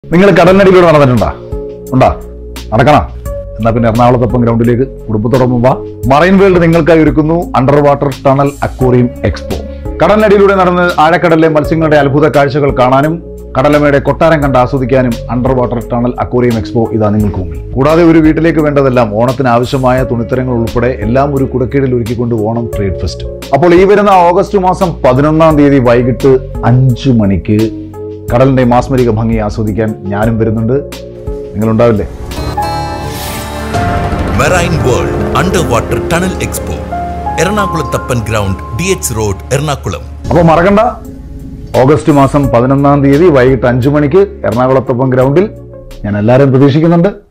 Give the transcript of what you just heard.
നിങ്ങൾ കടലിനടിയിലൂടെ നടന്നിട്ടുണ്ടാ ഉണ്ടാ നടക്കണം എന്നാ പിന്നെ എറണാകുളത്തൊപ്പം ഗ്രൗണ്ടിലേക്ക് കുടുംബത്തോടൊപ്പം വാ മറൈൻ വേൾഡ് നിങ്ങൾക്കായി ഒരുക്കുന്നു under water tunnel aquarium expo കടലിനടിയിലൂടെ നടന്ന് ആഴക്കടലിലെ മത്സ്യങ്ങളുടെ അത്ഭുത കാഴ്ചകൾ കാണാനും കടലമ്മയുടെ കൊട്ടാരം കണ്ട് ആസ്വദിക്കാനും under water tunnel aquarium expo ഇതാ നിങ്ങൾക്ക് മുമ്പിൽ കൂടാതെ ഒരു വീട്ടിലേക്ക് വേണ്ടതെല്ലാം ഓണത്തിന് ആവശ്യമായ തുണിത്തരങ്ങൾ ഉൾപ്പെടെ എല്ലാം ഒരു കുടക്കീഴിൽ ഒരുക്കിക്കൊണ്ട് ഓണം ട്രേഡ് ഫെസ്റ്റ് അപ്പോൾ ഈ വരുന്ന ഓഗസ്റ്റ് മാസം പതിനൊന്നാം തീയതി വൈകിട്ട് അഞ്ചു മണിക്ക് കടലിന്റെ മാസ്മരിക ഭംഗി ആസ്വദിക്കാൻ ഞാനും വരുന്നുണ്ട് നിങ്ങളുണ്ടാവില്ലേ marine world under water tunnel expo എറണാകുളത്തപ്പൻ ground D H road Ernakulam അപ്പോൾ മറക്കണ്ട ഓഗസ്റ്റ് മാസം പതിനൊന്നാം തീയതി വൈകിട്ട് അഞ്ചു മണിക്ക് എറണാകുളത്തൊപ്പം ഗ്രൗണ്ടിൽ ഞാൻ എല്ലാവരും പ്രതീക്ഷിക്കുന്നുണ്ട്